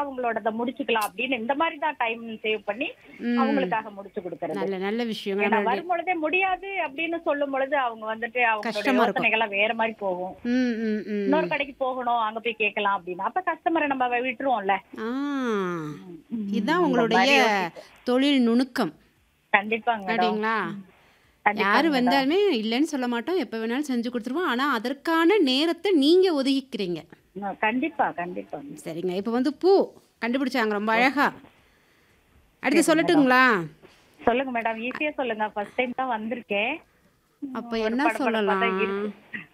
அவங்களோட முடிச்சுக்கலாம் அப்படின்னு இந்த மாதிரி தான் டைம் சேவ் பண்ணி ம். அவங்களுக்காக முடிச்சு கொடுக்கறது நல்ல நல்ல விஷயம் ஏன்னா நம்மளுடைய வரும்பொழுதே முடியாது அப்படின்னு சொல்லும் பொழுது அவங்க வந்துட்டு அவங்களுடைய கஷ்டமா இருக்கும். யோசனைகள்லாம் வேற மாதிரி போகும் ம் ம் ம் இன்னொரு கடைக்கு போகணும் அங்க போய் கேட்கலாம் அப்படின்னு அப்ப கஸ்டமரை நம்ம விட்டுருவோம்ல ஆ ம். இதுதான் இந்த உங்களுடைய மாதிரி யோசிப்போம். தொழில் நுணுக்கம் கண்டிப்பாங்க மேடம் அப்படிங்களா கண்டிப்பாங்க யாரு மேடம். வந்தாலுமே இல்லைன்னு சொல்ல மாட்டோம் எப்போ வேணாலும் செஞ்சு கொடுத்துருவோம் ஆனா அதற்கான நேரத்தை நீங்க ஒதுக்கிக்கிறீங்க ம், கண்டிப்பா கண்டிப்பா சரிங்க இப்போ வந்து பூ கண்டுபிடிச்சாங்க ரொம்ப அழகா அடுத்து சொல்லட்டுங்களா சொல்லுங்க மேடம் ஈஸியா சொல்லுங்க ஃபர்ஸ்ட் டைம் தான் வந்திருக்கேன் அப்ப ஒரு என்ன படபடப்பா சொல்லலாம் தான் இருக்கு.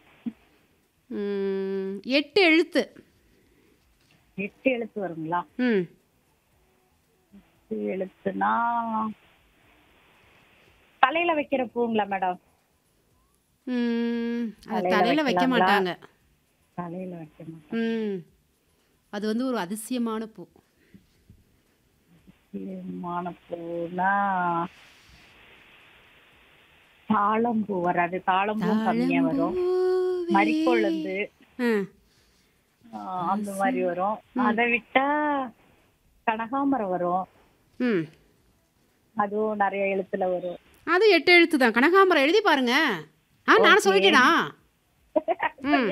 ம், எட்டு எழுத்து எட்டு எழுத்து வருங்களா ம் எட்டு எழுத்துனா தலையில வைக்கிற பூங்களா மேடம் ம், அது தலையில தலையில வைக்க வைக்கலாங்களா? மாட்டாங்க தலையில வைக்க மாட்டேன் ம் அது வந்து ஒரு அதிசயமான பூ முக்கியமான பூனா தாளம்பூ வராது தாளம்பூ கம்மியா வரும் தாழம்பூவே. மறிக்கொழுந்து ம், ஆஹ் அந்த மாதிரி வரும் அதை விட்டா கனகாமரம் வரும் ம் அதுவும் நிறைய எழுத்துல வரும் அது எட்டு எழுத்து தான் கனகாம்பரம் எழுதி பாருங்க ஆ நான் சொல்லிட்டேனா ம்.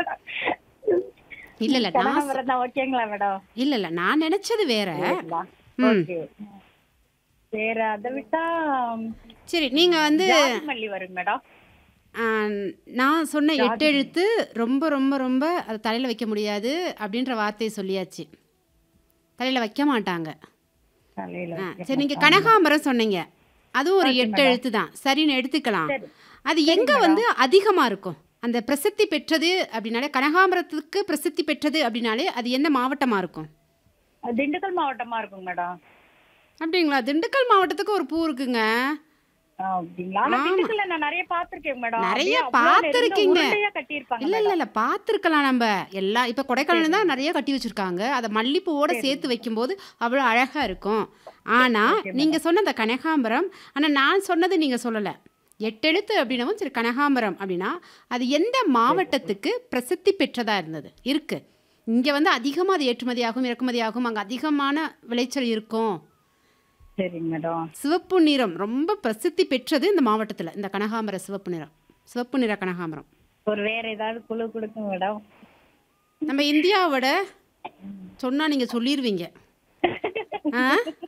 இல்ல இல்ல நான் கனகாமரம் தான் ஓகேங்களா மேடம் இல்ல இல்ல நான் நினைச்சது வேற ம். ஓகே வேற அதை விட்டா சரி நீங்க வந்து ஜாதி மல்லி வரும் மேடம் ஆ, நான் சொன்ன எட்டு எழுத்து ரொம்ப ரொம்ப ரொம்ப அது தலையில வைக்க முடியாது அப்படின்ற வார்த்தையை சொல்லியாச்சு தலையில வைக்க மாட்டாங்க தலையில ஆ, வைக்க சரி நீங்க மாட்டாங்க. கனகாம்பரம் சொன்னீங்க அதுவும் ஒரு எட்டு எழுத்து தான் சரின்னு எடுத்துக்கலாம் சரி. அது எங்க வந்து அதிகமா இருக்கும் அந்த பிரசித்தி பெற்றது அப்படின்னாலே கனகாம்பரத்துக்கு பிரசித்தி பெற்றது அப்படின்னாலே அது என்ன மாவட்டமா இருக்கும் திண்டுக்கல் மாவட்டமா இருக்கும் மேடம் அப்படிங்களா திண்டுக்கல் மாவட்டத்துக்கு ஒரு பூ இருக்குங்க அப்படிங்களா ஆனா திண்டுக்கல்ல நான் நிறைய பாத்திருக்கேன் மேடம் நிறைய அப்படியே அவ்வளவு நெருங்க பார்த்திருக்கீங்க. உருண்டையா கட்டியிருப்பாங்க இல்ல இல்ல இல்ல பார்த்துருக்கலாம் நம்ம எல்லா இப்ப கொடைக்கானல் தான் நிறைய கட்டி வச்சிருக்காங்க அதை மல்லிப்பூவோட சேர்த்து வைக்கும்போது அவ்வளோ அழகா இருக்கும் ஆனா நீங்க சொன்ன அந்த கனகாம்பரம் ஆனா நான் சொன்னது நீங்க சொல்லல எட்டெழுத்து அப்படின்னவும் சரி கனகாம்பரம் அப்படின்னா அது எந்த மாவட்டத்துக்கு பிரசித்தி பெற்றதா இருந்தது இருக்கு இங்க வந்து அதிகமா அது ஏற்றுமதியாகும் இறக்குமதியாகும் அங்க அதிகமான விளைச்சல் இருக்கும் சரிங்க மேடம் சிவப்பு நிறம் ரொம்ப பிரசித்தி பெற்றது இந்த மாவட்டத்துல இந்த கனகாம்பர சிவப்பு நிறம் சிவப்பு நிற கனகாம்பரம் ஒரு வேற ஏதாவது குழு கொடுங்க மேடம் நம்ம இந்தியாவோட சொன்னா நீங்க சொல்லிடுவீங்க ஆ?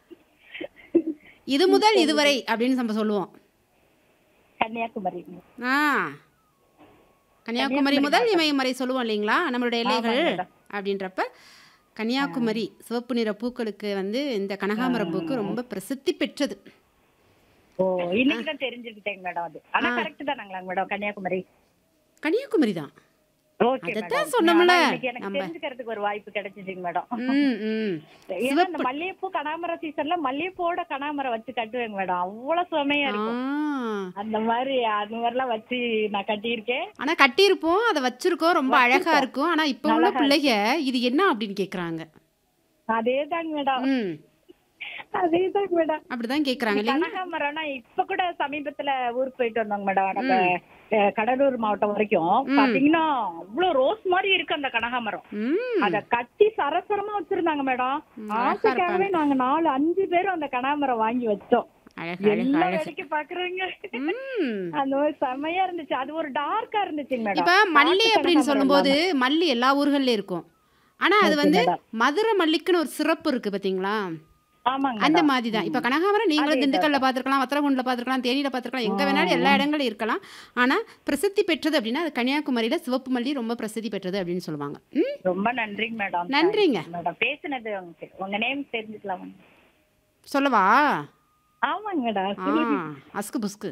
இது முதல் இதுவரை அப்படின்னு நம்ம சொல்லுவோம் கன்னியாகுமரி ஆ கன்னியாகுமரி முதல் இமயமறை சொல்லுவோம் இல்லைங்களா நம்மளுடைய எல்லைகள் மேடம். அப்படின்றப்ப கன்னியாகுமரி சிவப்பு நிற பூக்களுக்கு வந்து இந்த கனகாமரம் பூக்கு ரொம்ப பிரசித்தி பெற்றது ஓ இன்னைக்கு தான் தெரிஞ்சுக்கிட்டேங்க மேடம் அது ஆனா கரெக்ட் தானாங்களா மேடம் கன்னியாகுமரி கன்னியாகுமரி தான் ஓகே அதைத்தான் சொன்னோம்ல, எனக்கு நம்ம. தெரிஞ்சுக்கிறதுக்கு ஒரு வாய்ப்பு கிடைச்சிச்சுங்க மேடம் ம் ம் ஏன்னா இந்த மல்லிகைப்பூ கனாமரம் சீசன்ல மல்லிகைப்பூவோட கனாமரம் வச்சு கட்டுவேங்க மேடம் அவ்வளவு சுமையா ஆ இருக்கும் அந்த மாதிரி அந்த மாதிரிலாம் வச்சு நான் கட்டியிருக்கேன் ஆனா கட்டியிருப்போம் அதை வச்சிருக்கோம் ரொம்ப அழகா இருக்கும் ஆனா இப்ப உள்ள பிள்ளைங்க இது என்ன அப்படின்னு கேக்குறாங்க அதேதாங்க மேடம் ம் அதேதாங்க மேடம் அப்படிதான் கேக்குறாங்க இல்லைங்க கனகாமரம்னா இப்ப கூட சமீபத்துல ஊருக்கு போயிட்டு வந்தோங்க மேடம் நம்ம அஹ், கடலூர் மாவட்டம் வரைக்கும் பாத்தீங்கன்னா அவ்வளவு ரோஸ் மாதிரி இருக்கு அந்த கனகாமரம் ம் அத கட்டி சரசரமா வச்சிருந்தாங்க மேடம் ம், அழகா ஆசைக்காகவே நாங்க நாலு அஞ்சு பேரும் அந்த கனகாமரம் வாங்கி வச்சோம் அழகு அழகு எல்லா அழகு வேலைக்கும் பாக்குறேங்க ம் அந்த மாதிரி செமையா இருந்துச்சு அது ஒரு டார்க்கா இருந்துச்சுங்க மேடம் இப்ப மல்லி நாட்டு அப்படின்னு கனகாமரம் சொல்லும்போது மல்லி எல்லா ஊர்கள்லயும் இருக்கும் ஆனா அது Okay, வந்து madam. மதுரை மல்லிக்குன்னு ஒரு சிறப்பு இருக்கு பாத்தீங்களா ஆமாங்க அந்த madam. மாதிரி தான் இப்ப கனகாமரம் நீங்களும் அதே திண்டுக்கல்ல பார்த்திருக்கலாம் வத்தலகுண்டில் பார்த்திருக்கலாம் தேனியில பார்த்திருக்கலாம் எங்க வேணாலும் எல்லா இடங்களும் இருக்கலாம் ஆனா பிரசித்தி பெற்றது அப்படின்னா அது கன்னியாகுமரியில சிவப்பு மல்லி ரொம்ப பிரசித்தி பெற்றது அப்படின்னு சொல்லுவாங்க ம் ரொம்ப நன்றிங்க மேடம் நன்றிங்க. மேடம் பேசுனது உங்களுக்கு உங்க நேம் தெரிஞ்சுக்கலாம் சொல்லவா ஆமாங்க மேடம் ஆ அஸ்கு புஸ்கு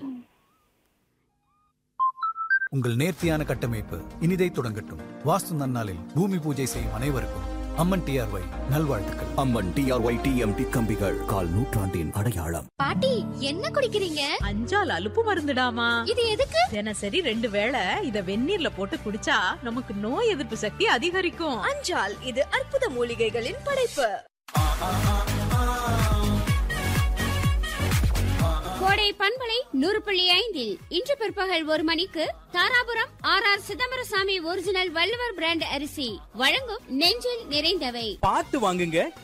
உங்கள் நேர்த்தியான கட்டமைப்பு இனிதை தொடங்கட்டும் வாஸ்து நன்னாளில் பூமி பூஜை செய்யும் அனைவருக்கும் அம்மன் டிஆர்ஒய் நல்வாழ்த்துக்கள் அம்மன் டிஆர்ஒய் டிஎம்டி கம்பிகள் கால் நூற்றாண்டின் அடையாளம் பாட்டி என்ன குடிக்கிறீங்க அஞ்சால் அலுப்பு மருந்துடாமா இது எதுக்கு தினசரி ரெண்டு வேளை இத வெந்நீர்ல போட்டு குடிச்சா நமக்கு நோய் எதிர்ப்பு சக்தி அதிகரிக்கும் அஞ்சால் இது அற்புத மூலிகைகளின் படைப்பு கோடை பண்பலை நூறு புள்ளி ஐந்தில் இன்று பிற்பகல் ஒரு மணிக்கு Dharapuram R R Chidambarasamy original Valluvar brand அரிசி வழங்கும் நெஞ்சில் நிறைந்தவை பார்த்து வாங்குங்க